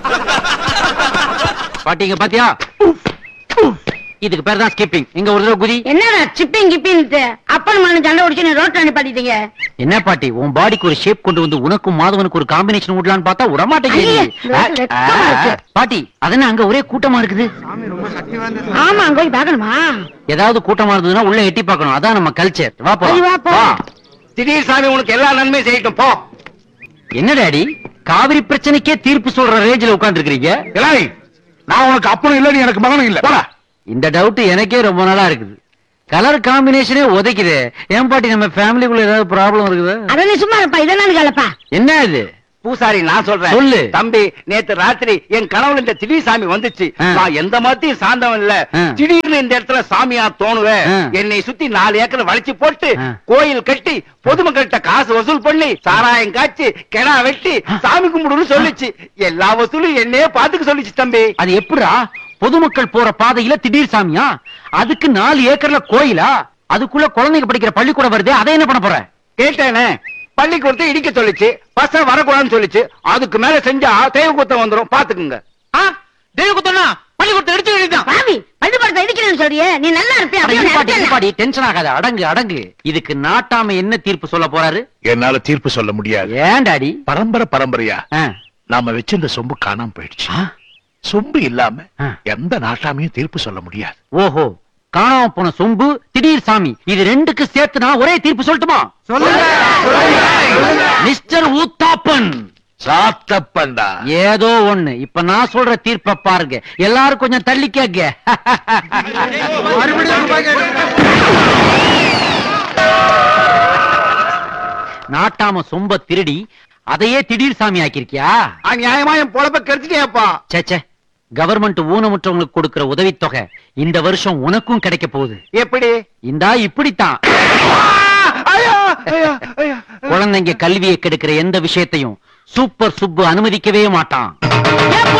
பாட்டிங்க பாத்தியா இதுக்கு பேர் தான் ஸ்கிப்பிங் இங்க ஒரு தடவை குதி என்னடா சிப்பிங் கிப்பின்ட்டு அப்பன் மண்ணு சண்டை உடிச்சு நீ ரோட்ல நிப்பாட்டிட்டீங்க என்ன பாட்டி உன் பாடிக்கு ஒரு ஷேப் கொண்டு வந்து உனக்கும் மாதவனுக்கு ஒரு காம்பினேஷன் விடலான்னு பார்த்தா ஐயே, விடமாட்டேங்குது வெ- வெக்கமா இருக்கு. பாட்டி அதென்ன அங்க ஒரே கூட்டமா இருக்குது ஆமா அங்க போய் பாக்கணுமா ஏதாவது கூட்டமா இருந்ததுன்னா உள்ள எட்டி பார்க்கணும் அதான் நம்ம கல்ச்சர் வா சரி, வா, போலாம் போ. வா திடீர் சாமி உனக்கு எல்லா நன்மையும் செய்யட்டும் போ என்ன டாடி காவிரி பிரச்சனைக்கே தீர்ப்பு சொல்ற ரேஞ்சில உட்கார்ந்து இருக்கீங்க இலாய் நான் உனக்கு அப்பனும் இல்ல நீ எனக்கு மகனும் இல்ல போடா இந்த டவுட் எனக்கே ரொம்ப நாளா இருக்குது கலர் காம்பினேஷனே உதைக்குது ஏன் பாட்டி நம்ம ஃபேமிலிக்குள்ள ஏதாவது ப்ராப்ளம் இருக்குது அத நீ சும்மா இருப்பா இதெல்லாம் கலப்பா என்ன இது பூசாரி நான் சொல்றேன் சொல்லு. தம்பி நேத்து ராத்திரி என் கனவுல இந்த திடீர் சாமி வந்துச்சு ஆ. நான் எந்த மதத்தையும் சார்ந்தவன் இல்ல ஆ. திடீர்னு இந்த இடத்துல சாமியா தோணுவேன் ஆ. என்னை சுத்தி நாலு ஏக்கர் வளைச்சு போட்டு ஆ. கோயில் கட்டி பொதுமக்கள்கிட்ட காசு வசூல் பண்ணி சாராயம் காய்ச்சி கிடா வெட்டி சாமி கும்பிடுன்னு சொல்லுச்சு எல்லா வசூலும் என்னையே பாத்துக்க சொல்லுச்சு தம்பி அது எப்படிடா பொதுமக்கள் போற பாதையில திடீர் சாமியா அதுக்கு நாலு ஏக்கர்ல கோயிலா அதுக்குள்ள குழந்தைங்க படிக்கிற பள்ளிக்கூடம் வருதே அதை என்ன பண்ண போற கேட்டேனே பள்ளிக்கூடத்தை இடிக்க சொல்லுச்சு பசங்க வரக்கூடாதுன்னு சொல்லுச்சு அதுக்கு மேல செஞ்சா தேவ குத்தம் வந்துரும் பாத்துக்குங்க தெய்வகுத்தனா பள்ளிக்கூடத்தை எடுத்து வேண்டியதான் பாவி பள்ளிக்கூடத்தை இடிக்கிறேன்னு சொல்றியே நீ நல்லா இருப்பியா அப்படியே உன்னை அடிச்சேன்ல. பாடி டென்ஷன் ஆகாத அடங்கு அடங்கு இதுக்கு நாட்டாம என்ன தீர்ப்பு சொல்ல போறாரு என்னால தீர்ப்பு சொல்ல முடியாது ஏன் டாடி பரம்பரை பரம்பரையா ஆ, நாம வச்சிருந்த சொம்பு காணாம போயிடுச்சு ஆ, சொம்பு இல்லாம ஆ. எந்த நாட்டாமையும் தீர்ப்பு சொல்ல முடியாது ஓஹோ காணாம போன சொம்பு திடீர் சாமி இது ரெண்டுக்கு சேர்த்து நான் ஒரே தீர்ப்பு சொல்லட்டுமா மிஸ்டர் ஊத்தாப்பன் சாத்தப்பண்டா ஏதோ ஒண்ணு இப்ப நான் சொல்ற தீர்ப்ப பாருங்க எல்லாரும் கொஞ்சம் தள்ளி கேக்க நாட்டாம சொம்ப திருடி அதையே திடீர் சாமி ஆக்கிருக்கியா நியாயமா என் பொழப்ப கெடுத்துட்டேப்பா சேச்சே கவர்மெண்ட் ஊனமுற்றவங்களுக்கு கொடுக்கிற உதவித்தொகை இந்த வருஷம் உனக்கும் கிடைக்க போகுது எப்படி இந்தா இப்படித்தான் ஐயா, ஐயா, ஐயா. குழந்தைங்க கல்வியை கெடுக்கிற எந்த விஷயத்தையும் சூப்பர் சுப்பு அனுமதிக்கவே மாட்டான்